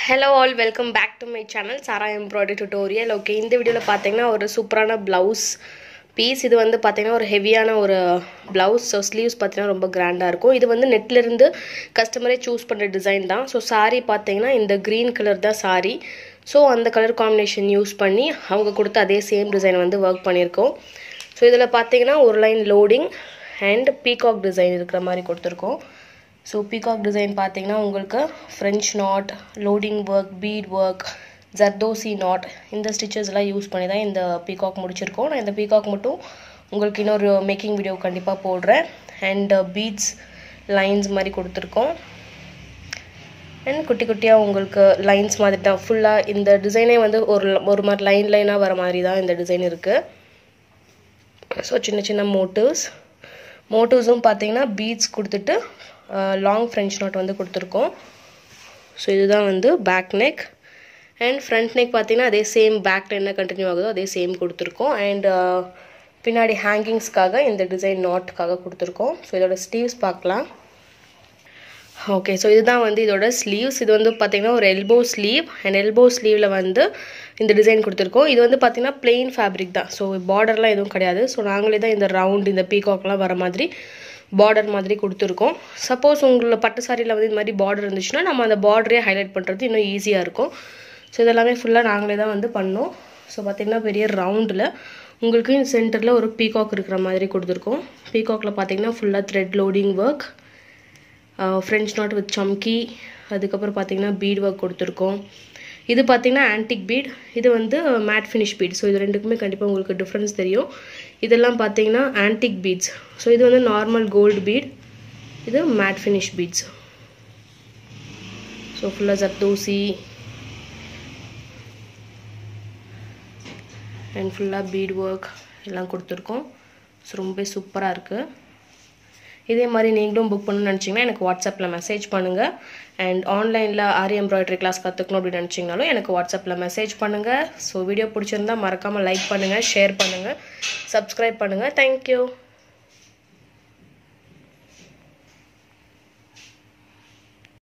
hello all welcome back to my channel Sara embroidery tutorial okay இந்த வீடியோவில் பார்த்தீங்கன்னா ஒரு சூப்பரான ப்ளவுஸ் பீஸ் இது வந்து பார்த்தீங்கன்னா ஒரு ஹெவியான ஒரு ப்ளவுஸ் ஸோ ஸ்லீவ்ஸ் பார்த்தீங்கன்னா ரொம்ப கிராண்டாக இருக்கும் இது வந்து நெட்லேருந்து கஸ்டமரே சூஸ் பண்ணுற டிசைன் தான் ஸோ saree பார்த்தீங்கன்னா இந்த க்ரீன் கலர் தான் saree ஸோ அந்த கலர் காம்பினேஷன் யூஸ் பண்ணி அவங்க கொடுத்த அதே சேம் டிசைன் வந்து ஒர்க் பண்ணியிருக்கோம் ஸோ இதில் பார்த்தீங்கன்னா ஒரு line loading and peacock design இருக்கிற மாதிரி கொடுத்துருக்கோம் ஸோ பீகாக் டிசைன் பார்த்தீங்கன்னா உங்களுக்கு French knot loading work bead work zardozi knot இந்த ஸ்டிச்சஸ்லாம் யூஸ் பண்ணி தான் இந்த பீகாக் முடிச்சிருக்கோம் நான் இந்த பீகாக் மட்டும் உங்களுக்கு இன்னொரு மேக்கிங் வீடியோ கண்டிப்பாக போடுறேன் அண்ட் பீட்ஸ் லைன்ஸ் மாதிரி கொடுத்துருக்கோம் அண்ட் குட்டி குட்டியாக உங்களுக்கு லைன்ஸ் மாதிரி தான் ஃபுல்லாக இந்த டிசைனே வந்து ஒரு ஒரு மாதிரி லைன் லைனாக வர மாதிரி தான் இந்த டிசைன் இருக்குது ஸோ சின்ன சின்ன மோட்டிவ்ஸ் மோட்டிவ்ஸும் பார்த்தீங்கன்னா பீட்ஸ் கொடுத்துட்டு லாங் ஃப்ரெஞ்ச் நாட் வந்து கொடுத்துருக்கோம் ஸோ இதுதான் வந்து back neck and front neck பார்த்தீங்கன்னா அதே சேம் பேக்கில் என்ன கண்டினியூ ஆகுதோ அதே சேம் கொடுத்துருக்கோம் அண்ட் பின்னாடி ஹேங்கிங்ஸ்க்காக இந்த டிசைன் நாட்காக கொடுத்துருக்கோம் ஸோ இதோட ஸ்லீவ்ஸ் பார்க்கலாம் ஓகே ஸோ இதுதான் வந்து இதோட ஸ்லீவ்ஸ் இது வந்து பார்த்திங்கன்னா ஒரு எல்போ ஸ்லீவ் அண்ட் எல்போ ஸ்லீவில் வந்து இந்த டிசைன் கொடுத்துருக்கோம் இது வந்து பார்த்திங்கன்னா பிளெயின் ஃபேப்ரிக் தான் ஸோ பார்டர்லாம் எதுவும் கிடையாது ஸோ நாங்களே தான் இந்த ரவுண்ட் இந்த பீகாக்லாம் வர மாதிரி பார்டர் மாதிரி கொடுத்துருக்கோம் சப்போஸ் உங்களோட பட்டு சாரியில் வந்து இந்த மாதிரி பார்டர் இருந்துச்சுன்னா நம்ம அந்த பார்டரே ஹைலைட் பண்ணுறது இன்னும் ஈஸியாக இருக்கும் ஸோ இதெல்லாமே ஃபுல்லாக நாங்களே தான் வந்து பண்ணோம் ஸோ பார்த்திங்கன்னா பெரிய ரவுண்டில் உங்களுக்கு இந்த சென்டரில் ஒரு பீகாக் இருக்கிற மாதிரி கொடுத்துருக்கோம் பீகாக்கில் பார்த்தீங்கன்னா ஃபுல்லாக thread loading work French knot with chamki அதுக்கப்புறம் பார்த்தீங்கன்னா பீட் ஒர்க் கொடுத்துருக்கோம் இது பார்த்தீங்கன்னா ஆன்டிக் பீட் இது வந்து மேட் ஃபினிஷ் பீட் ஸோ இது ரெண்டுக்குமே கண்டிப்பாக உங்களுக்கு டிஃப்ரென்ஸ் தெரியும் இதெல்லாம் பார்த்தீங்கன்னா ஆன்டிக் பீட்ஸ் ஸோ இது வந்து நார்மல் கோல்டு பீட் இது மேட் ஃபினிஷ் பீட்ஸ் ஸோ ஃபுல்லாக ஜர்தோசி அண்ட் ஃபுல்லாக பீட் ஒர்க் எல்லாம் கொடுத்துருக்கோம் ஸோ ரொம்ப சூப்பராக இருக்குது இதே மாதிரி நீங்களும் புக் பண்ணணும்னு நினச்சிங்கன்னா எனக்கு வாட்ஸ்அப்பில் மெசேஜ் பண்ணுங்கள் அண்ட் ஆன்லைனில் ஆரி எம்ப்ராய்டரி கிளாஸ் கற்றுக்கணும் அப்படின்னு நினச்சிங்கனாலும் எனக்கு வாட்ஸ்அப்பில் மெசேஜ் பண்ணுங்கள் ஸோ வீடியோ பிடிச்சிருந்தா மறக்காமல் லைக் பண்ணுங்கள் ஷேர் பண்ணுங்கள் சப்ஸ்கிரைப் பண்ணுங்கள் தேங்க்யூ